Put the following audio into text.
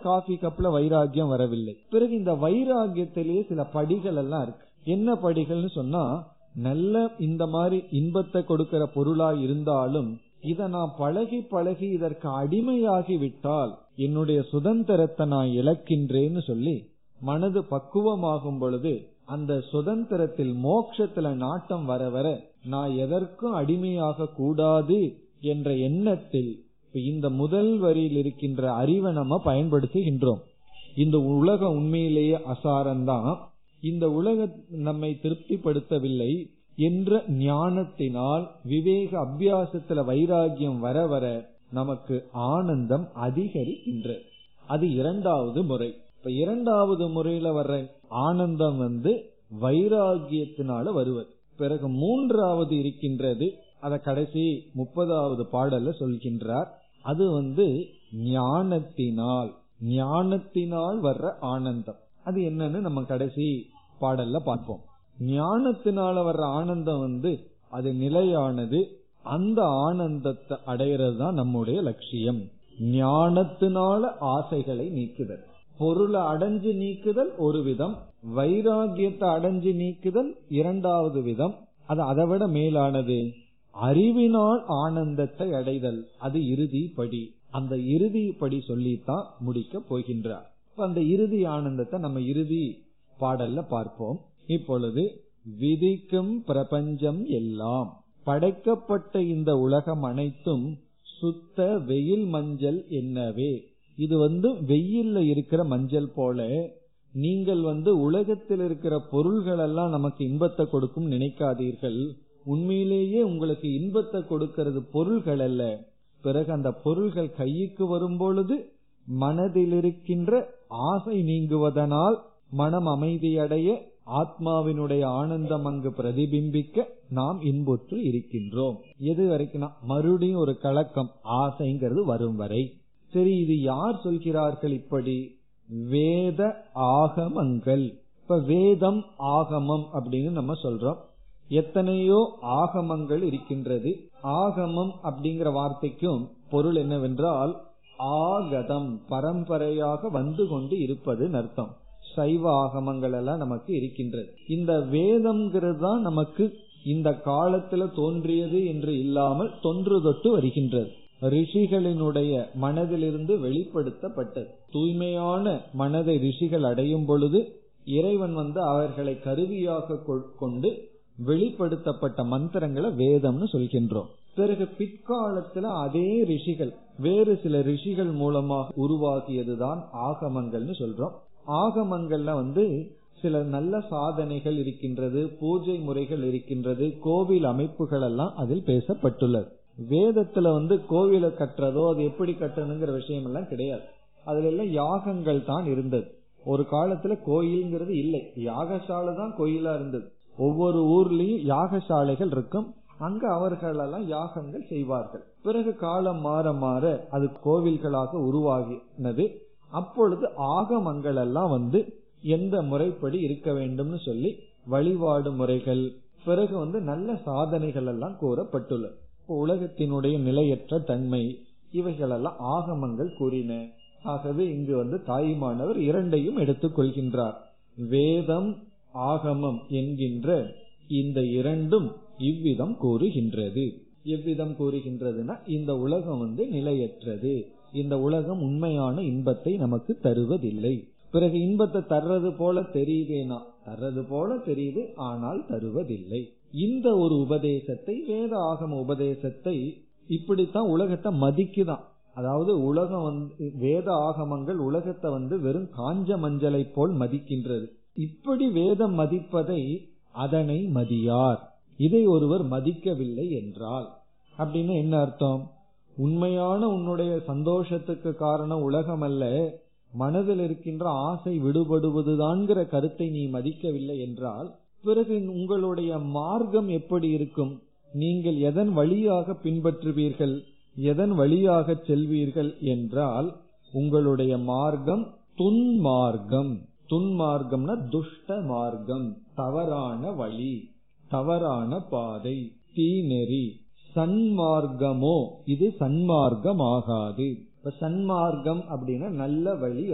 coffee கப்ல வைராகியம் வரவில்லை பிறகு இந்த வைராகியத்திலேயே சில படிகள் எல்லாம் இருக்கு என்ன படிகள்னு சொன்னா நல்ல இந்த மாதிரி இன்பத்தை கொடுக்கிற பொருளா இருந்தாலும் இத நான் பழகி பழகி இதற்கு அடிமையாகி விட்டால் என்னுடைய சுதந்திரத்தை நான் இழக்கின்றேன்னு சொல்லி மனது பக்குவமாகும் பொழுது அந்த சுதந்திரத்தில் மோட்சத்துல நாட்டம் வர வர நான் எதற்கும் அடிமையாக கூடாது என்ற எண்ணத்தில் இந்த முதல் வரியில் இருக்கின்ற அறிவை நம்ம பயன்படுத்துகின்றோம் இந்த உலகம் உண்மையிலேயே அசாரம்தான் இந்த உலக நம்மை திருப்திப்படுத்தவில்லை என்ற ஞானத்தினால் விவேக அபியாசத்துல வைராகியம் வர வர நமக்கு ஆனந்தம் அதிகரிக்கின்றது அது இரண்டாவது முறை இப்ப இரண்டாவது முறையில வர்ற ஆனந்தம் வந்து வைராகியத்தினால வருவது பிறகு மூன்றாவது இருக்கின்றது அத கடைசி முப்பதாவது பாடல்ல சொல்கின்றார் அது வந்து ஞானத்தினால் ஞானத்தினால் வர்ற ஆனந்தம் அது என்னன்னு நம்ம கடைசி பாடல்ல பார்ப்போம் ஞானத்தினால வர்ற ஆனந்தம் வந்து அது நிலையானது அந்த ஆனந்தத்தை அடையிறது தான் நம்முடைய லட்சியம் ஞானத்தினால ஆசைகளை நீக்குதல் பொருளை அடைஞ்சு நீக்குதல் ஒரு விதம் வைராகியத்தை அடைஞ்சு நீக்குதல் இரண்டாவது விதம் அது அதை விட மேலானது அறிவினால் ஆனந்தத்தை அடைதல் அது இறுதி படி அந்த இறுதி படி சொல்லித்தான் முடிக்க போகின்றார் அந்த இறுதி ஆனந்தத்தை நம்ம இறுதி பாடல்ல பார்ப்போம் இப்பொழுது விதிக்கும் பிரபஞ்சம் எல்லாம் படைக்கப்பட்ட இந்த உலகம் அனைத்தும் சுத்த வெயில் மஞ்சள் என்னவே இது வந்து வெயில்ல இருக்கிற மஞ்சள் போல நீங்கள் வந்து உலகத்தில் இருக்கிற பொருள்கள் எல்லாம் நமக்கு இன்பத்தை கொடுக்கும் நினைக்காதீர்கள் உண்மையிலேயே உங்களுக்கு இன்பத்தை கொடுக்கிறது பொருள்கள் அல்ல பிறகு அந்த பொருள்கள் கைக்கு வரும் பொழுது மனதில் இருக்கின்ற ஆசை நீங்குவதனால் மனம் அமைதியடைய ஆத்மாவினுடைய ஆனந்தம் அங்கு பிரதிபிம்பிக்க நாம் இன்புற்று இருக்கின்றோம் எது வரைக்கும் மறுபடியும் ஒரு கலக்கம் ஆசைங்கிறது வரும் வரை சரி இது யார் சொல்கிறார்கள் இப்படி வேத ஆகமங்கள் இப்ப வேதம் ஆகமம் அப்படின்னு நம்ம சொல்றோம் எத்தனையோ ஆகமங்கள் இருக்கின்றது ஆகமம் அப்படிங்கிற வார்த்தைக்கும் பொருள் என்னவென்றால் ஆகதம் பரம்பரையாக வந்து கொண்டு இருப்பது அர்த்தம் சைவ ஆகமங்கள் எல்லாம் நமக்கு இருக்கின்றது இந்த வேதம்ங்கிறது தான் நமக்கு இந்த காலத்துல தோன்றியது என்று இல்லாமல் தொன்று தொட்டு வருகின்றது ரிஷிகளினுடைய மனதிலிருந்து வெளிப்படுத்தப்பட்டது தூய்மையான மனதை ரிஷிகள் அடையும் பொழுது இறைவன் வந்து அவர்களை கருவியாக கொண்டு வெளிப்படுத்தப்பட்ட மந்திரங்களை வேதம்னு சொல்கின்றோம் பிறகு பிற்காலத்துல அதே ரிஷிகள் வேறு சில ரிஷிகள் மூலமாக உருவாகியதுதான் ஆகமங்கள்னு சொல்றோம் ஆகமங்கள்ல வந்து சில நல்ல சாதனைகள் இருக்கின்றது பூஜை முறைகள் இருக்கின்றது கோவில் அமைப்புகள் எல்லாம் அதில் பேசப்பட்டுள்ளது வேதத்துல வந்து கோவிலை கட்டுறதோ அது எப்படி கட்டணுங்கிற விஷயம் எல்லாம் கிடையாது அதுல எல்லாம் யாகங்கள் தான் இருந்தது ஒரு காலத்துல கோயில்ங்கிறது இல்லை யாகசாலை தான் கோயிலா இருந்தது ஒவ்வொரு ஊர்லயும் யாகசாலைகள் இருக்கும் அங்க அவர்கள் எல்லாம் யாகங்கள் செய்வார்கள் பிறகு காலம் மாற மாற அது கோவில்களாக உருவாகினது அப்பொழுது ஆகமங்கள் எல்லாம் வந்து எந்த முறைப்படி இருக்க வேண்டும்னு சொல்லி வழிபாடு முறைகள் பிறகு வந்து நல்ல சாதனைகள் எல்லாம் கூறப்பட்டுள்ளது இப்போ உலகத்தினுடைய நிலையற்ற தன்மை இவைகளெல்லாம் ஆகமங்கள் கூறின ஆகவே இங்கு வந்து தாயுமானவர் இரண்டையும் எடுத்துக் கொள்கின்றார் வேதம் ஆகமம் என்கின்ற இந்த இரண்டும் இவ்விதம் கூறுகின்றது எவ்விதம் கூறுகின்றதுன்னா இந்த உலகம் வந்து நிலையற்றது இந்த உலகம் உண்மையான இன்பத்தை நமக்கு தருவதில்லை பிறகு இன்பத்தை தர்றது போல தெரியுதேனா தர்றது போல தெரியுது ஆனால் தருவதில்லை இந்த ஒரு உபதேசத்தை வேத ஆகம உபதேசத்தை இப்படித்தான் உலகத்தை மதிக்குதான் அதாவது உலகம் வந்து வேத ஆகமங்கள் உலகத்தை வந்து வெறும் காஞ்ச மஞ்சளை போல் மதிக்கின்றது இப்படி வேதம் மதிப்பதை அதனை மதியார் இதை ஒருவர் மதிக்கவில்லை என்றால் அப்படின்னு என்ன அர்த்தம் உண்மையான உன்னுடைய சந்தோஷத்துக்கு காரணம் உலகம் அல்ல மனதில் இருக்கின்ற ஆசை விடுபடுவதுதான்கிற கருத்தை நீ மதிக்கவில்லை என்றால் பிறகு உங்களுடைய மார்க்கம் எப்படி இருக்கும் நீங்கள் எதன் வழியாக பின்பற்றுவீர்கள் எதன் வழியாக செல்வீர்கள் என்றால் உங்களுடைய மார்க்கம் துன்மார்க்கம் துன்மார்க்கம்னா துஷ்ட மார்க்கம் தவறான வழி தவறான பாதை தீநெறி சன்மார்க்கமோ இது சன்மார்க்கம் ஆகாது இப்ப சன்மார்க்கம் அப்படின்னா நல்ல வழி